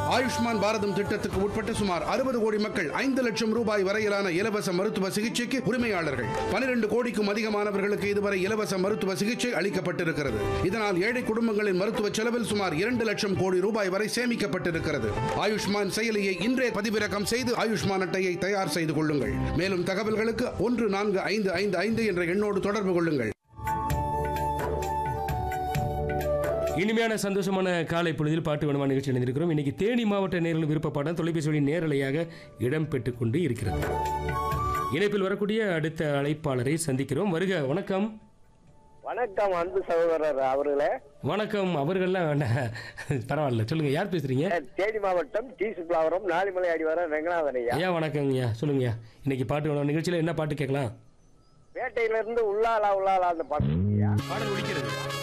ஆயுஷ்மான் பாரதம் திட்டத்துக்கு உட்பட்ட சுமார் அறுபது கோடி மக்கள் ஐந்து லட்சம் ரூபாய் வரையிலான இலவச மருத்துவ சிகிச்சைக்கு உரிமையாளர்கள் பனிரெண்டு கோடிக்கும் அதிகமானவர்களுக்கு இதுவரை இலவச மருத்துவ சிகிச்சை அளிக்கப்பட்டிருக்கிறது இதனால் ஏழை குடும்பங்களின் மருத்துவ செலவில் சுமார் இரண்டு லட்சம் கோடி ரூபாய் வரை சேமிக்கப்பட்டிருக்கிறது ஆயுஷ்மான் செயலியை இன்றே பதிவிறக்கம் செய்து ஆயுஷ்மான் அட்டையை தயார் செய்து கொள்ளுங்கள் மேலும் தகவல்களுக்கு ஒன்று நான்கு ஐந்து ஐந்து ஐந்து என்ற எண்ணோடு தொடர்பு கொள்ளுங்கள் இனிமையான சந்தோஷமான காலை பொழுதில் பாட்டு வேணுமா நிகழ்ச்சி இணைந்திருக்கிறோம் இன்னைக்கு தேனி மாவட்ட நேரில் விருப்பப்பாடம் தொலைபேசி வழி நேரலையாக இடம் பெற்றுக் கொண்டு இருக்கிறது இணைப்பில் வரக்கூடிய அடுத்த அழைப்பாளரை சந்திக்கிறோம் வருக வணக்கம் வணக்கம் அன்பு சகோதரர் அவர்களே வணக்கம் அவர்கள்லாம் வேண்டாம் பரவாயில்ல சொல்லுங்க யார் பேசுறீங்க தேனி மாவட்டம் டி சுப்லாவரம் நாலிமலை அடிவாரம் ரங்கநாதன் ஐயா ஐயா வணக்கங்கய்யா சொல்லுங்கய்யா இன்னைக்கு பாட்டு வேணும் நிகழ்ச்சியில் என்ன பாட்டு கேட்கலாம் பேட்டையில இருந்து உள்ளாலா உள்ளாலா அந்த பாட்டு ஐயா பாடல் ஒழிக்கிறது